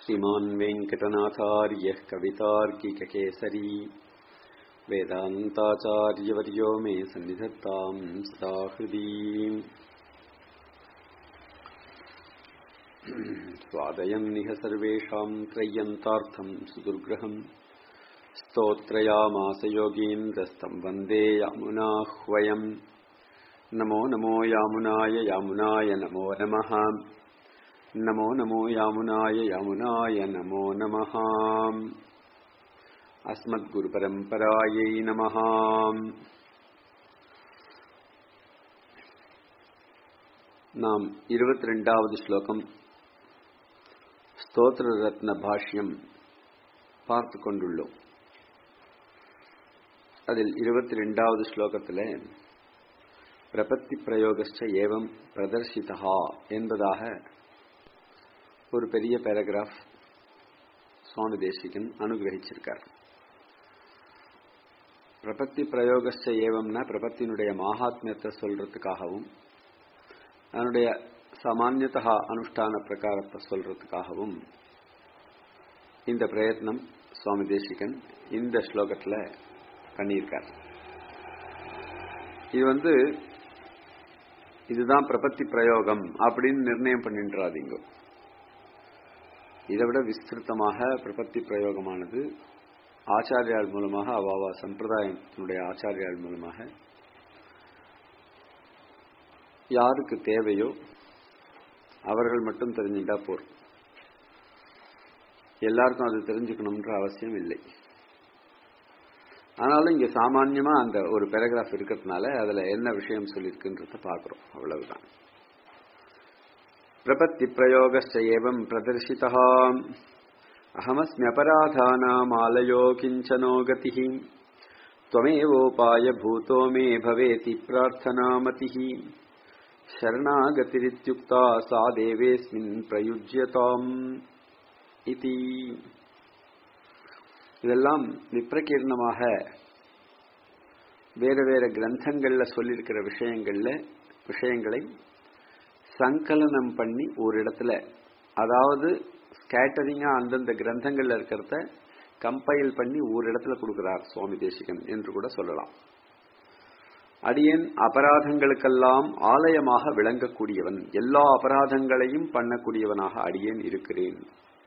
श्रीमान् वेङ्कटनाथार्यः कवितार्किककेसरी वेदान्ताचार्यवर्यो मे सन्निधत्ताम् सदा हृदि स्वादयन्निह सर्वेषाम् त्रय्यन्तार्थम् सुदुर्ग्रहम् स्तोत्रयामास योगीन्द्रस्तम् वन्दे यामुनाह्वयम् नमो नमो यामुनाय यामुनाय नमो नमः नमो नमो यामुनाय यामुनाय नमो नमः अस्मद्गुरुपरम्परायै नमः நாம் இருபத்தி ரெண்டாவது ஸ்லோகம் ஸ்தோத்திர ரத்ன பாஷ்யம் பார்த்து கொண்டுள்ளோம் அதில் இருபத்தி ரெண்டாவது ஸ்லோகத்தில் பிரபத்தி பிரயோகஸ்ட ஏவம் பிரதர்ஷிதா என்பதாக ஒரு பெரிய பேராகிராஃப் சுவாமி தேசிகன் அனுகிரகிச்சிருக்கார் பிரபத்தி பிரயோகஸ்ட ஏவம்னா பிரபத்தினுடைய மகாத்மியத்தை சொல்றதுக்காகவும் அதனுடைய சாமானியதா அனுஷ்டான பிரகாரத்தை சொல்றதுக்காகவும் இந்த பிரயத்னம் சுவாமி தேசிகன் இந்த ஸ்லோகத்தில் பண்ணியிருக்கார் இது வந்து இதுதான் பிரபத்தி பிரயோகம் அப்படின்னு நிர்ணயம் பண்ணின்றாதீங்க இதை விட விஸ்திருத்தமாக பிரபத்தி பிரயோகமானது ஆச்சாரியால் மூலமாக அவாவா சம்பிரதாயத்தினுடைய ஆச்சாரியால் மூலமாக யாருக்கு தேவையோ அவர்கள் மட்டும் தெரிஞ்சுட்டா போர் எல்லாருக்கும் அது தெரிஞ்சுக்கணும்ன்ற அவசியம் இல்லை ஆனாலும் இங்க சாமான்யமா அந்த ஒரு பேராகிராஃப் இருக்கிறதுனால அதுல என்ன விஷயம் சொல்லியிருக்குன்றத பாக்குறோம் அவ்வளவுதான் பிரபத்தி பிரயோகஸ்ட ஏவம் பிரதர்ஷிதா அகமஸ்மியபராதானாமாலயோ கிஞ்சனோ கதி त्वमेवोपाय भूतो मे भवेति प्रार्थनामतिः शरणागतिरित्युक्ता सा देवेऽस्मिन् प्रयुज्यताम् इति இதெல்லாம் விப்ரகீர்ணமாக வேற வேற கிரந்தங்கள்ல சொல்லியிருக்கிற விஷயங்கள்ல விஷயங்களை சங்கலனம் பண்ணி ஒரு இடத்துல அதாவது ஸ்கேட்டரிங்கா அந்தந்த கிரந்தங்கள்ல இருக்கிறத கம்பைல் பண்ணி ஒரு இடத்துல கொடுக்கிறார் சுவாமி தேசிகன் என்று கூட சொல்லலாம் அடியேன் அபராதங்களுக்கெல்லாம் ஆலயமாக விளங்கக்கூடியவன் எல்லா அபராதங்களையும் பண்ணக்கூடியவனாக அடியேன் இருக்கிறேன்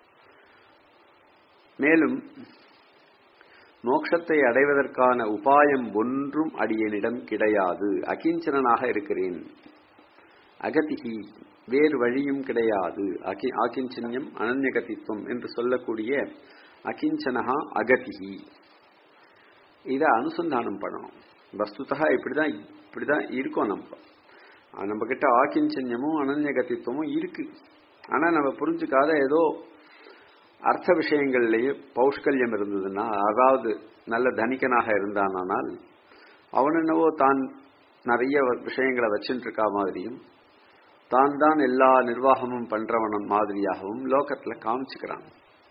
மேலும் மோட்சத்தை அடைவதற்கான உபாயம் ஒன்றும் அடியனிடம் கிடையாது அகிஞ்சனாக இருக்கிறேன் அகதிகி வேறு வழியும் கிடையாது அகி ஆகிஞ்சன்யம் அனன்யகதித்துவம் என்று சொல்லக்கூடிய அகிஞ்சனகா அகதிகி இதை அனுசந்தானம் பண்ணணும் வஸ்துதா இப்படிதான் இப்படிதான் இருக்கோம் நம்ம நம்ம கிட்ட ஆக்கிஞ்சன்யமும் அனன்யகதித்துவமும் இருக்கு ஆனா நம்ம புரிஞ்சுக்காத ஏதோ அர்த்த விஷயங்கள்லயே பௌஷ்கல்யம் இருந்ததுன்னா அதாவது நல்ல தனிக்கனாக இருந்தானால் அவன் என்னவோ தான் நிறைய விஷயங்களை வச்சுட்டு இருக்கா மாதிரியும் தான் தான் எல்லா நிர்வாகமும் பண்றவனும் மாதிரியாகவும் லோகத்துல காமிச்சுக்கிறான்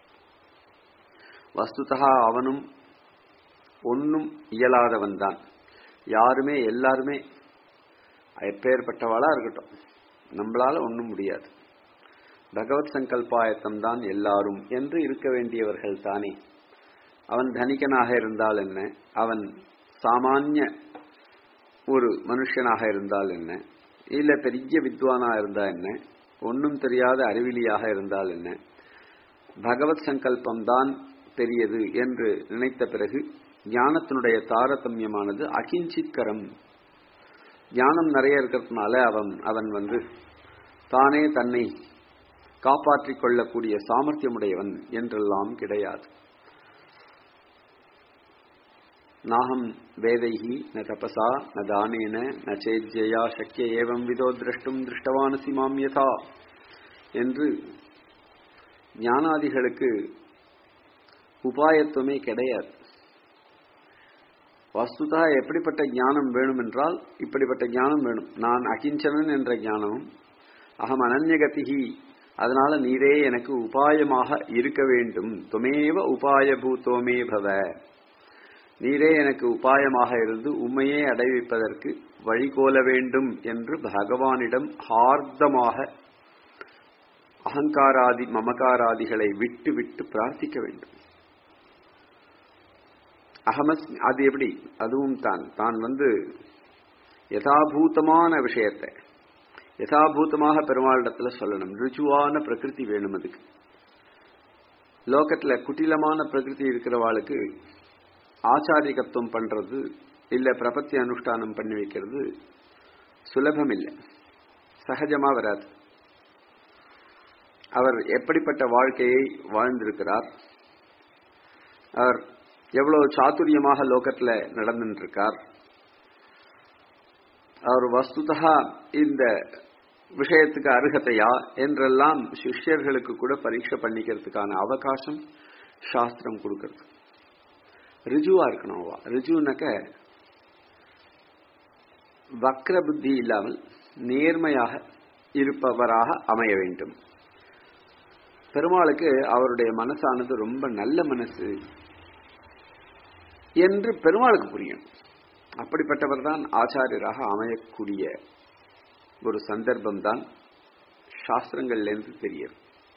வஸ்துதா அவனும் ஒன்னும் இயலாதவன் தான் யாருமே எல்லாருமே எப்பேற்பட்டவாளா இருக்கட்டும் நம்மளால ஒன்றும் முடியாது பகவத் சங்கல்பாயத்தம் தான் எல்லாரும் என்று இருக்க வேண்டியவர்கள் தானே அவன் தனிகனாக இருந்தால் என்ன அவன் சாமானிய ஒரு மனுஷனாக இருந்தால் என்ன இல்ல பெரிய வித்வானா இருந்தா என்ன ஒன்னும் தெரியாத அறிவிலியாக இருந்தால் என்ன பகவத் சங்கல்பம் தான் பெரியது என்று நினைத்த பிறகு ஞானத்தினுடைய தாரதமியமானது அகிஞ்சித்கரம் ஞானம் நிறைய இருக்கிறதுனால அவன் அவன் வந்து தானே தன்னை காப்பாற்றிக் கொள்ளக்கூடிய சாமர்த்தியமுடையவன் என்றெல்லாம் கிடையாது நாகம் வேதைஹி ந தபசா ந தானேன ந சேத்யா சக்கிய ஏவம் விதோ திரஷ்டும் திருஷ்டவானசி மாம் யதா என்று ஞானாதிகளுக்கு உபாயத்துவமே கிடையாது வஸ்துதா எப்படிப்பட்ட ஞானம் வேணும் என்றால் இப்படிப்பட்ட ஞானம் வேணும் நான் அகிஞ்சனன் என்ற ஞானமும் அகம் அனன்யகதிகி அதனால நீரே எனக்கு உபாயமாக இருக்க வேண்டும் துமேவ உபாயபூத்தோமே பவ நீரே எனக்கு உபாயமாக இருந்து உண்மையே அடைவிப்பதற்கு வழிகோல வேண்டும் என்று பகவானிடம் ஹார்தமாக அகங்காராதி மமகாராதிகளை விட்டு விட்டு பிரார்த்திக்க வேண்டும் அகமஸ் அது எப்படி அதுவும் தான் தான் வந்து யதாபூதமான விஷயத்தை யதாபூதமாக பெருமாளிடத்துல சொல்லணும் ருஜுவான பிரகிருதி வேணும் அதுக்கு லோகத்துல குட்டிலமான பிரகிருதி இருக்கிறவாளுக்கு ஆச்சாரியகத்துவம் பண்றது இல்ல பிரபத்தி அனுஷ்டானம் பண்ணி வைக்கிறது சுலபம் இல்லை சகஜமா வராது அவர் எப்படிப்பட்ட வாழ்க்கையை வாழ்ந்திருக்கிறார் அவர் எவ்வளவு சாதுரியமாக லோகத்துல நடந்துட்டு இருக்கார் அவர் வஸ்துதா இந்த விஷயத்துக்கு அருகதையா என்றெல்லாம் சிஷ்யர்களுக்கு கூட பரீட்சை பண்ணிக்கிறதுக்கான அவகாசம் சாஸ்திரம் கொடுக்கறது ரிஜுவா இருக்கணும் அவ ரிஜுனாக்க வக்ர புத்தி இல்லாமல் நேர்மையாக இருப்பவராக அமைய வேண்டும் பெருமாளுக்கு அவருடைய மனசானது ரொம்ப நல்ல மனசு என்று பெருமாளுக்கு புரியும் அப்படிப்பட்டவர் தான் ஆச்சாரியராக அமையக்கூடிய ஒரு சந்தர்ப்பம் தான் சாஸ்திரங்கள்லேருந்து தெரியும்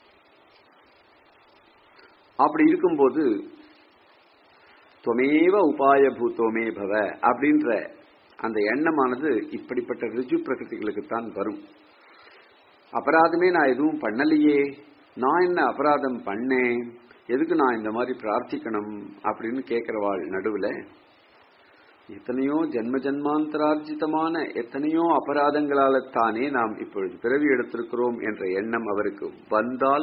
அப்படி இருக்கும்போது துவமேவ உபாய பூத்தோமே பவ அப்படின்ற அந்த எண்ணமானது இப்படிப்பட்ட ரிஜு பிரகிருதிகளுக்கு தான் வரும் அபராதமே நான் எதுவும் பண்ணலையே நான் என்ன அபராதம் பண்ணேன் எதுக்கு நான் இந்த மாதிரி பிரார்த்திக்கணும் அப்படின்னு கேட்கிறவாள் நடுவுல எத்தனையோ ஜென்ம ஜன்மாந்தரார்ஜிதமான எத்தனையோ அபராதங்களால தானே நாம் இப்பொழுது பிறவி எடுத்திருக்கிறோம் என்ற எண்ணம் அவருக்கு வந்தால்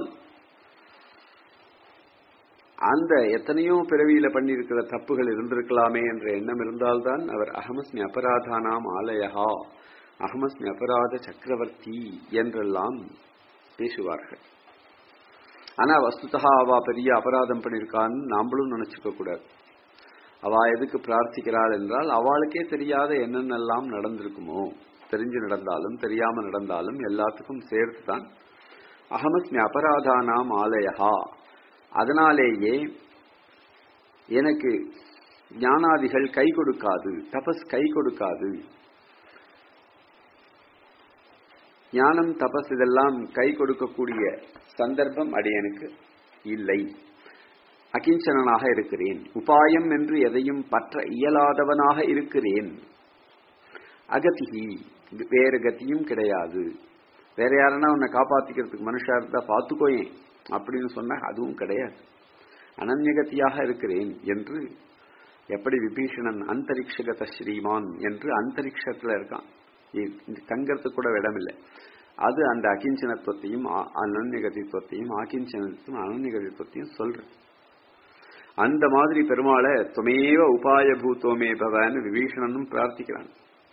அந்த எத்தனையோ பிறவியில பண்ணியிருக்கிற தப்புகள் இருந்திருக்கலாமே என்ற எண்ணம் இருந்தால்தான் அவர் அகமஸ்மி அபராதானாம் ஆலயஹா அகமஸ்மி அபராத சக்கரவர்த்தி என்றெல்லாம் பேசுவார்கள் ஆனா வஸ்துதா அவ பெரிய அபராதம் பண்ணியிருக்கான்னு நாமளும் நினைச்சுக்க கூடாது அவ எதுக்கு பிரார்த்திக்கிறாள் என்றால் அவளுக்கே தெரியாத என்னென்னலாம் நடந்திருக்குமோ தெரிஞ்சு நடந்தாலும் தெரியாம நடந்தாலும் எல்லாத்துக்கும் சேர்த்து தான் அகமஸ்மி அபராதானாம் ஆலயஹா அதனாலேயே எனக்கு ஞானாதிகள் கை கொடுக்காது தபஸ் கை கொடுக்காது ஞானம் தபஸ் இதெல்லாம் கை கொடுக்கக்கூடிய சந்தர்ப்பம் அடியனுக்கு இல்லை அகிஞ்சனாக இருக்கிறேன் உபாயம் என்று எதையும் பற்ற இயலாதவனாக இருக்கிறேன் அகதிகி வேறு கத்தியும் கிடையாது வேற யாருன்னா உன்னை காப்பாத்திக்கிறதுக்கு மனுஷா இருந்தா பார்த்துக்கோயேன் அப்படின்னு சொன்னா அதுவும் கிடையாது அனன்யகத்தியாக இருக்கிறேன் என்று எப்படி விபீஷணன் அந்தரிக்ஷகத ஸ்ரீமான் என்று அந்தரிக்ஷத்துல இருக்கான் தங்கறதுக்கு கூட இடமில்லை அது அந்த அகிஞ்சனத்துவத்தையும் அனன்யகதித்துவத்தையும் ஆகிஞ்சனத்துவம் அனன்யகதித்துவத்தையும் சொல்றது அந்த மாதிரி பெருமாளை துமேவ உபாய பூத்தோமே பவன்னு விபீஷணனும் பிரார்த்திக்கிறான்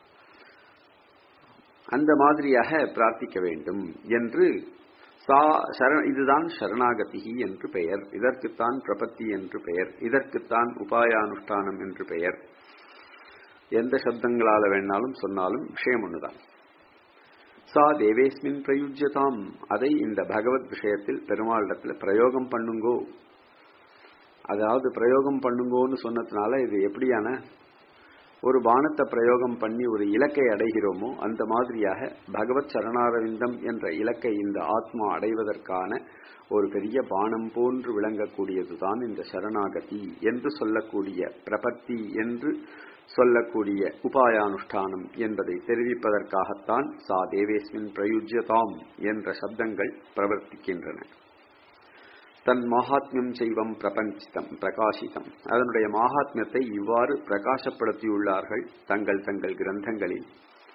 அந்த மாதிரியாக பிரார்த்திக்க வேண்டும் என்று சா சரண இதுதான் சரணாகதி என்று பெயர் இதற்குத்தான் பிரபத்தி என்று பெயர் இதற்குத்தான் உபாயானுஷ்டானம் என்று பெயர் எந்த சப்தங்களால வேணாலும் சொன்னாலும் விஷயம் ஒண்ணுதான் சா தேவேஸ்மின் பிரயுஜ்யதாம் அதை இந்த பகவத் விஷயத்தில் பெருமாளிடத்துல பிரயோகம் பண்ணுங்கோ அதாவது பிரயோகம் பண்ணுங்கோன்னு சொன்னதுனால இது எப்படியான ஒரு பானத்தை பிரயோகம் பண்ணி ஒரு இலக்கை அடைகிறோமோ அந்த மாதிரியாக பகவத் சரணாரவிந்தம் என்ற இலக்கை இந்த ஆத்மா அடைவதற்கான ஒரு பெரிய பானம் போன்று விளங்கக்கூடியதுதான் இந்த சரணாகதி என்று சொல்லக்கூடிய பிரபத்தி என்று சொல்லக்கூடிய உபாயானுஷ்டானம் என்பதை தெரிவிப்பதற்காகத்தான் சா தேவேஸ்மின் பிரயுஜ்யதாம் என்ற சப்தங்கள் பிரவர்த்திக்கின்றன தன் மகாத்மியம் செய்வம் பிரபஞ்சிதம் பிரகாசிதம் அதனுடைய மகாத்மியத்தை இவ்வாறு பிரகாசப்படுத்தியுள்ளார்கள் தங்கள் தங்கள் கிரந்தங்களில்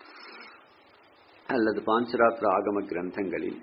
அல்லது பாஞ்சராத்திர ஆகம கிரந்தங்களில்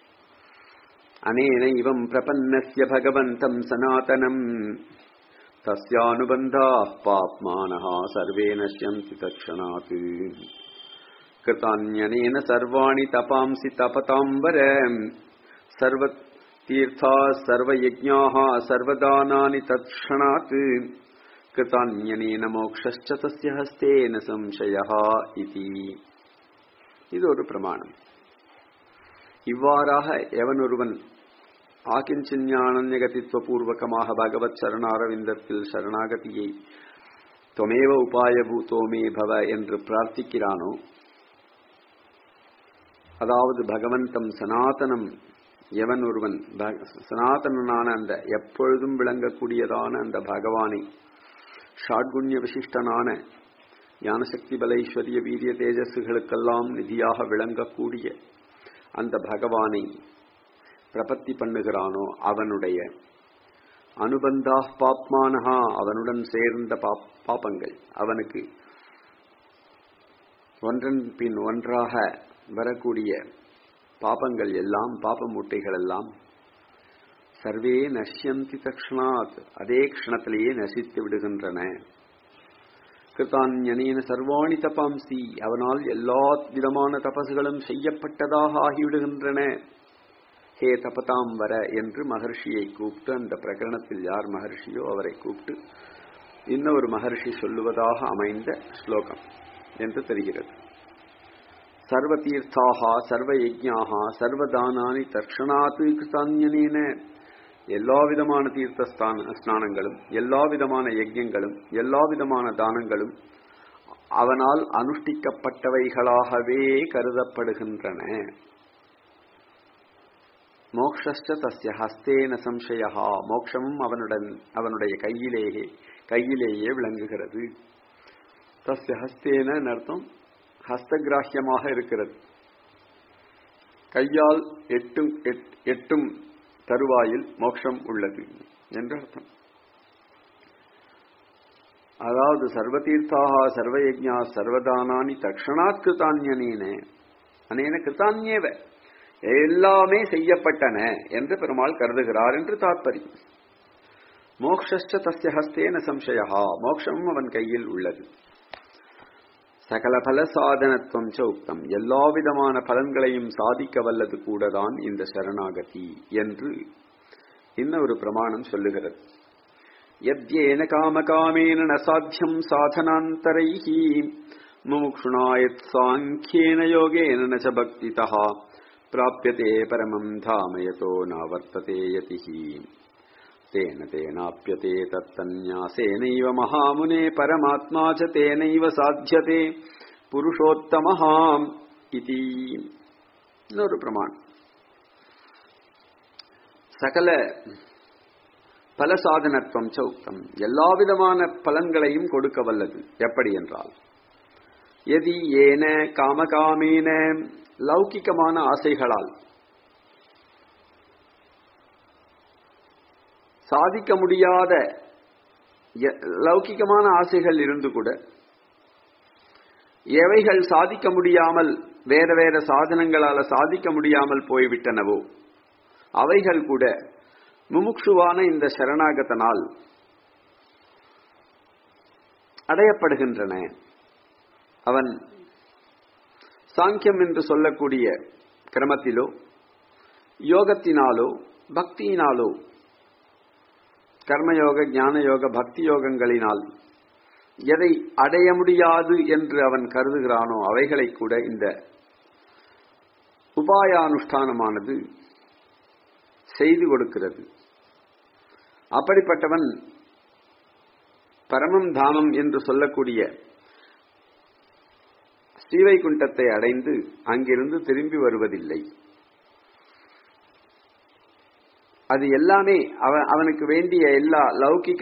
அனேன இவம் பிரபன்னஸ்ய பகவந்தம் சனாதனம் தஸ்யானுபந்தாः பாப்மானः सर्वे नश्यन्ति तत्क्षणात् कृतान्यनेन सर्वाणि तपांसि तपताम्बर सर्व तीर्थाः सर्वयज्ञाः सर्वदानानि तत्क्षणात् कृतान्यनेन मोक्षश्च तस्य हस्तेन संशयः इति இது ஒரு பிரமாணம் இவ்வாறாக எவன் ஒருவன் ஆகிஞ்சிஞானநிகதித்துவ பூர்வகமாக பகவத் சரணாரவிந்தத்தில் சரணாகதியை தொமேவ உபாயபூதோமே பவ என்று பிரார்த்திக்கிறானோ அதாவது பகவந்தம் சனாதனம் எவன் ஒருவன் சனாதனனான அந்த எப்பொழுதும் விளங்கக்கூடியதான அந்த பகவானை ஷாட்குண்ய விசிஷ்டனான ஞானசக்தி பலைஸ்வரிய வீரிய தேஜஸுகளுக்கெல்லாம் நிதியாக விளங்கக்கூடிய அந்த பகவானை பிரபத்தி பண்ணுகிறானோ அவனுடைய அனுபந்தா பாப்மானஹா அவனுடன் சேர்ந்த பாப்பங்கள் அவனுக்கு ஒன்றன் பின் ஒன்றாக வரக்கூடிய பாபங்கள் எல்லாம் பாப மூட்டைகள் எல்லாம் சர்வே நஷ்யந்தி தக்ஷணாத் அதே க்ஷணத்திலேயே நசித்து விடுகின்றன கிருத்தான்யனேன சர்வாணி தபாம்சி அவனால் எல்லா விதமான தபசுகளும் செய்யப்பட்டதாக ஆகிவிடுகின்றன ஹே தபதாம் வர என்று மகர்ஷியை கூப்பிட்டு அந்த பிரகரணத்தில் யார் மகர்ஷியோ அவரை கூப்பிட்டு இன்னொரு மகர்ஷி சொல்லுவதாக அமைந்த ஸ்லோகம் என்று தெரிகிறது சர்வ தீர்த்தாக சர்வ யஜ்ஞாக சர்வதானானி தர்ஷனாத்து கிருத்தான்யனேன எல்லா விதமான தீர்த்த ஸ்தான ஸ்நானங்களும் எல்லா விதமான யஜ்யங்களும் எல்லா விதமான தானங்களும் அவனால் அனுஷ்டிக்கப்பட்டவைகளாகவே கருதப்படுகின்றன மோக்ஷ தஸ்ய ஹஸ்தேன சம்சயா மோக்ஷமும் அவனுடன் அவனுடைய கையிலேயே கையிலேயே விளங்குகிறது தஸ்ய ஹஸ்தேன அர்த்தம் ஹஸ்தகிராஹியமாக இருக்கிறது கையால் எட்டும் எட்டும் தருவாயில் மோட்சம் உள்ளது என்று அர்த்தம் அதாவது சர்வதீர்த்தாக சர்வயஜா சர்வதானானி தக்ஷணாத் கிருத்தான்யனேன அனேன கிருத்தான்யேவ எல்லாமே செய்யப்பட்டன என்று பெருமாள் கருதுகிறார் என்று தாற்பயம் மோக்ஷ தஸ்ய ஹஸ்தேன சம்சயா மோக்ஷமும் அவன் கையில் உள்ளது சகல பல சாதனத்துவம் உக்தம் எல்லா விதமான பலன்களையும் சாதிக்க வல்லது கூடதான் இந்த சரணாகதி என்று இன்னொரு பிரமாணம் சொல்லுகிறது யத்யேன காமகாமேன ந சாத்தியம் சாதனாந்தரைஹி முமுக்ஷுணாயத் சாங்கியேன யோகேன ந ச பக்திதா பிராப்யதே பரமம் தாமயதோ நாவர்த்ததே யதிஹி तेन तेनाप्यते तत्तन्यासेनैव महामुने परमात्मा च तेनैव साध्यते पुरुषोत्तमः इति இன்னொரு பிரமாணம் சகல பல சாதனத்துவம் சௌக்தம் எல்லா விதமான பலன்களையும் கொடுக்க வல்லது எப்படி என்றால் எதி ஏன காமகாமேன லௌகிக்கமான ஆசைகளால் சாதிக்க முடியாத லௌகிகமான ஆசைகள் இருந்து கூட எவைகள் சாதிக்க முடியாமல் வேற வேற சாதனங்களால சாதிக்க முடியாமல் போய்விட்டனவோ அவைகள் கூட முமுட்சுவான இந்த சரணாகதனால் அடையப்படுகின்றன அவன் சாங்கியம் என்று சொல்லக்கூடிய கிரமத்திலோ யோகத்தினாலோ பக்தியினாலோ கர்மயோக ஞான யோக பக்தி யோகங்களினால் எதை அடைய முடியாது என்று அவன் கருதுகிறானோ அவைகளை கூட இந்த உபாயானுஷ்டானமானது செய்து கொடுக்கிறது அப்படிப்பட்டவன் பரமம் தாமம் என்று சொல்லக்கூடிய ஸ்ரீவைகுண்டத்தை அடைந்து அங்கிருந்து திரும்பி வருவதில்லை அது எல்லாமே அவன் அவனுக்கு வேண்டிய எல்லா லௌகிக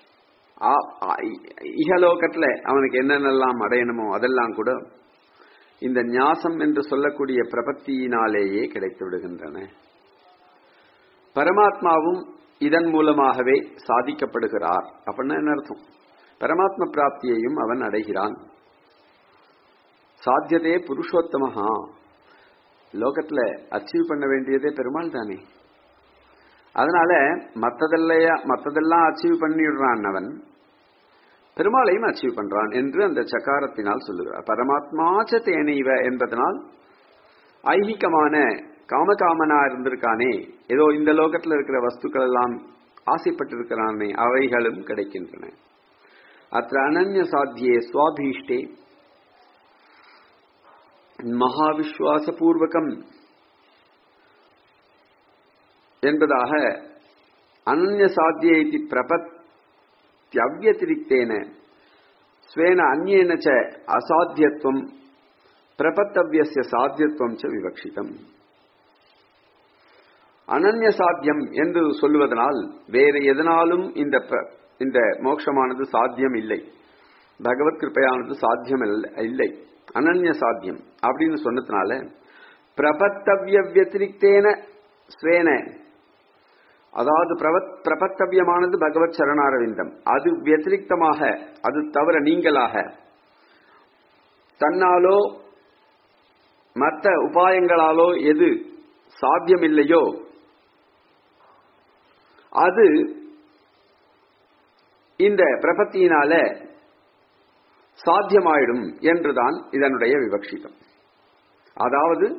இகலோகத்துல அவனுக்கு என்னென்னலாம் அடையணுமோ அதெல்லாம் கூட இந்த ஞாசம் என்று சொல்லக்கூடிய பிரபத்தியினாலேயே கிடைத்து விடுகின்றன பரமாத்மாவும் இதன் மூலமாகவே சாதிக்கப்படுகிறார் அப்படின்னா என்ன அர்த்தம் பரமாத்ம பிராப்தியையும் அவன் அடைகிறான் சாத்தியதே புருஷோத்தமஹா லோகத்துல அச்சீவ் பண்ண வேண்டியதே பெருமாள் தானே அதனால மத்ததெல்லையா மத்ததெல்லாம் அச்சீவ் பண்ணிடுறான் அவன் பெருமாளையும் அச்சீவ் பண்றான் என்று அந்த சக்காரத்தினால் சொல்லுகிறார் பரமாத்மாச்ச தேனைவ என்பதனால் ஐகிகமான காமகாமனா இருந்திருக்கானே ஏதோ இந்த லோகத்தில் இருக்கிற வஸ்துக்கள் எல்லாம் ஆசைப்பட்டிருக்கிறானே அவைகளும் கிடைக்கின்றன அத்த அனன்ய சாத்தியே சுவாபீஷ்டே மகாவிஸ்வாசபூர்வகம் என்பதாக அனன்ய சாத்திய இது பிரபத்தியவியதிரிக்தேன ஸ்வேன அந்நேன ச அசாத்தியத்துவம் பிரபத்தவியசிய சாத்தியத்துவம் ச விவக்ஷிதம் அனன்ய சாத்தியம் என்று சொல்லுவதனால் வேறு எதனாலும் இந்த ப- இந்த மோட்சமானது சாத்தியம் இல்லை பகவத் கிருப்பையானது சாத்தியம் இல்ல- இல்லை அனன்ய சாத்தியம் அப்படின்னு சொன்னதுனால பிரபத்தவ்ய வத்திரிக்தேன ஸ்வேன அதாவது பிரபத் பிரபத்தவியமானது பகவத் சரணாரவிந்தம் அது வத்திரிக்தமாக அது தவிர நீங்களாக தன்னாலோ மற்ற உபாயங்களாலோ எது சாத்தியமில்லையோ அது இந்த பிரபத்தியினால சாத்தியமாயிடும் என்றுதான் இதனுடைய விவக்ஷிதம் அதாவது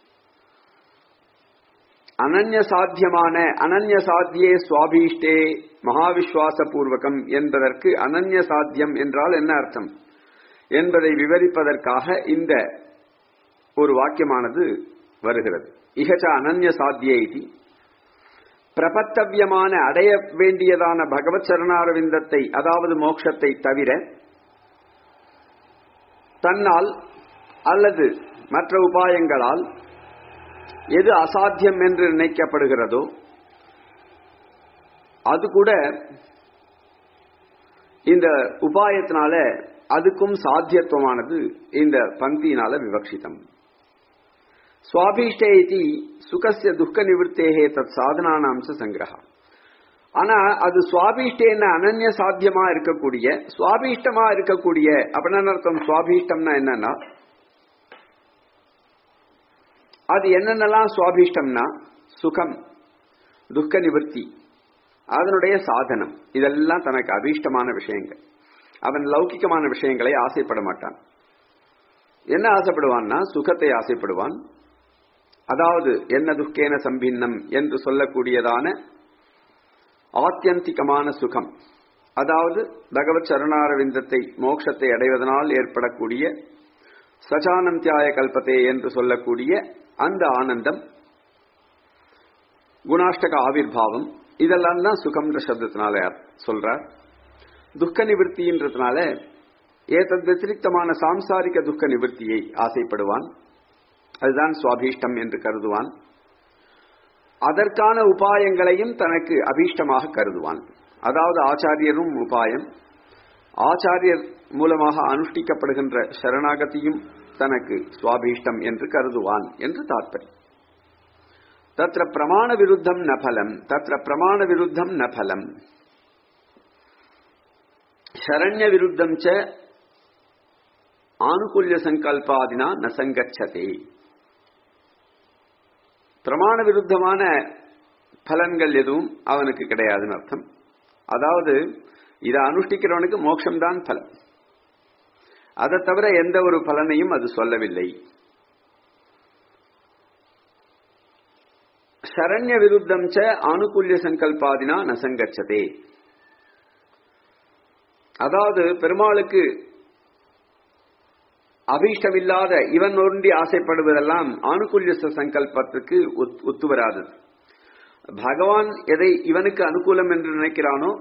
அனன்ய சாத்தியமான அனன்ய சாத்தியே சுவாபீஷ்டே மகாவிஸ்வாச பூர்வகம் என்பதற்கு அனன்ய சாத்தியம் என்றால் என்ன அர்த்தம் என்பதை விவரிப்பதற்காக இந்த ஒரு வாக்கியமானது வருகிறது இகச்ச அனன்ய சாத்தியே இது பிரபத்தவியமான அடைய வேண்டியதான பகவத் சரணாரவிந்தத்தை அதாவது மோட்சத்தை தவிர தன்னால் அல்லது மற்ற உபாயங்களால் எது அசாத்தியம் என்று நினைக்கப்படுகிறதோ அது கூட இந்த உபாயத்தினால அதுக்கும் சாத்தியத்துவமானது இந்த பங்கியினால விவக்ஷிதம் சுவாபீஷ்டே இது சுகசிய துக்க நிவர்த்தேகே தத் சாதனானாம்ச சங்கிரகா ஆனா அது சுவாபீஷ்டேன்னு அனன்ய சாத்தியமா இருக்கக்கூடிய சுவாபீஷ்டமா இருக்கக்கூடிய அப்படின்னு அர்த்தம் சுவாபீஷ்டம்னா என்னன்னா அது என்னென்னலாம் சுவாபீஷ்டம்னா சுகம் துக்க நிவர்த்தி அதனுடைய சாதனம் இதெல்லாம் தனக்கு அபீஷ்டமான விஷயங்கள் அவன் லௌகிகமான விஷயங்களை ஆசைப்பட மாட்டான் என்ன ஆசைப்படுவான்னா சுகத்தை ஆசைப்படுவான் அதாவது என்ன துக்கேன சம்பின்னம் என்று சொல்லக்கூடியதான ஆத்தியந்திகமான சுகம் அதாவது பகவத் சரணாரவிந்தத்தை மோட்சத்தை அடைவதனால் ஏற்படக்கூடிய சச்சானந்தியாய கல்பத்தே என்று சொல்லக்கூடிய அந்த ஆனந்தம் குணாஷ்டக ஆவிர்வாவம் இதெல்லாம் தான் சுகம்ன்ற சப்தத்தினால சொல்றார் துக்க நிவர்த்தின்றதுனால ஏதத் வத்திரிக்தமான சாம்சாரிக துக்க நிவர்த்தியை ஆசைப்படுவான் அதுதான் சுவாபீஷ்டம் என்று கருதுவான் அதற்கான உபாயங்களையும் தனக்கு அபீஷ்டமாக கருதுவான் அதாவது ஆச்சாரியரும் உபாயம் ஆச்சாரியர் மூலமாக அனுஷ்டிக்கப்படுகின்ற சரணாகதியும் தனக்கு சுவாபீஷ்டம் என்று கருதுவான் என்று தாற்பயம் தத்திர பிரமாண விருத்தம் ந பலம் தத்திர பிரமாண விருத்தம் ந பலம் சரண்ய விருத்தம் ச ஆனுகூல்ய சங்கல்பாதினா ந சங்கச்சதே பிரமாண விருத்தமான பலன்கள் எதுவும் அவனுக்கு கிடையாதுன்னு அர்த்தம் அதாவது இதை அனுஷ்டிக்கிறவனுக்கு மோட்சம்தான் பலன் அதை தவிர எந்த ஒரு பலனையும் அது சொல்லவில்லை சரண்ய விருத்தம் ச ஆனுகூல்ய சங்கல்பாதினா நசங்கச்சதே அதாவது பெருமாளுக்கு அபீஷ்டமில்லாத இவன் ஒன்றி ஆசைப்படுவதெல்லாம் ஆணுகூல்ய சங்கல்பத்துக்கு ஒத்து வராது பகவான் எதை இவனுக்கு அனுகூலம் என்று நினைக்கிறானோ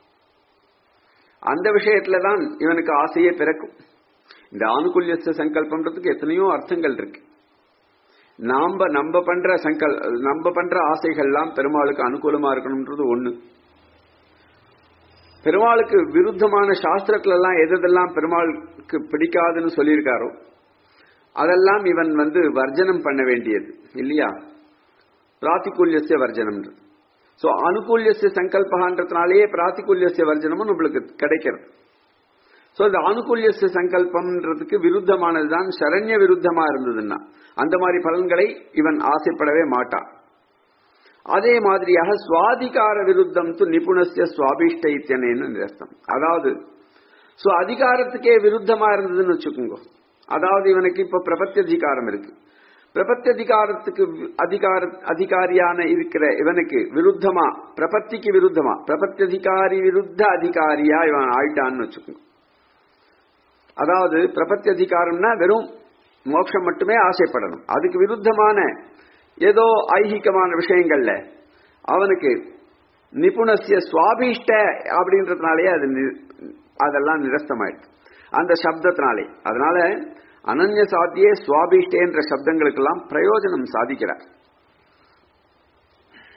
அந்த விஷயத்துல தான் இவனுக்கு ஆசையே பிறக்கும் இந்த ஆணுகூல்ய சங்கல்பம்ன்றதுக்கு எத்தனையோ அர்த்தங்கள் இருக்கு நாம நம்ம பண்ற சங்கல் நம்ம பண்ற ஆசைகள்லாம் பெருமாளுக்கு அனுகூலமா இருக்கணும்ன்றது ஒண்ணு பெருமாளுக்கு விருத்தமான சாஸ்திரத்துல எல்லாம் எதெல்லாம் பெருமாளுக்கு பிடிக்காதுன்னு சொல்லியிருக்காரோ அதெல்லாம் இவன் வந்து வர்ஜனம் பண்ண வேண்டியது இல்லையா பிராத்திகூல்யசிய வர்ஜனம் சோ அனுகூல்யசிய சங்கல்பகான்றதுனாலேயே பிராத்திகூல்யசிய வர்ஜனமும் நம்மளுக்கு கிடைக்கிறது சோ இந்த அனுகூல்யசிய சங்கல்பம்ன்றதுக்கு விருத்தமானதுதான் சரண்ய விருத்தமா இருந்ததுன்னா அந்த மாதிரி பலன்களை இவன் ஆசைப்படவே மாட்டான் அதே மாதிரியாக சுவாதிகார விருத்தம் து நிபுணசிய சுவாபிஷ்ட இத்தியனேன்னு நிரஸ்தம் அதாவது சோ அதிகாரத்துக்கே விருத்தமா இருந்ததுன்னு வச்சுக்கோங்க அதாவது இவனுக்கு இப்ப பிரபத்தியதிகாரம் இருக்கு பிரபத்தியதிகாரத்துக்கு அதிகார அதிகாரியான இருக்கிற இவனுக்கு விருத்தமா பிரபத்திக்கு விருத்தமா பிரபத்தியதிகாரி விருத்த அதிகாரியா இவன் ஆயிட்டான்னு வச்சுக்கோங்க அதாவது பிரபத்தியதிகாரம்னா வெறும் மோட்சம் மட்டுமே ஆசைப்படணும் அதுக்கு விருத்தமான ஏதோ ஐகிகமான விஷயங்கள்ல அவனுக்கு நிபுணசிய சுவாபீஷ்ட அப்படின்றதுனாலே அது அதெல்லாம் நிரஸ்தமாயிடுது அந்த சப்தத்தினாலே அதனால அனன்ய சாத்தியே சுவாபீஷ்டே என்ற சப்தங்களுக்கெல்லாம் பிரயோஜனம் சாதிக்கிறார்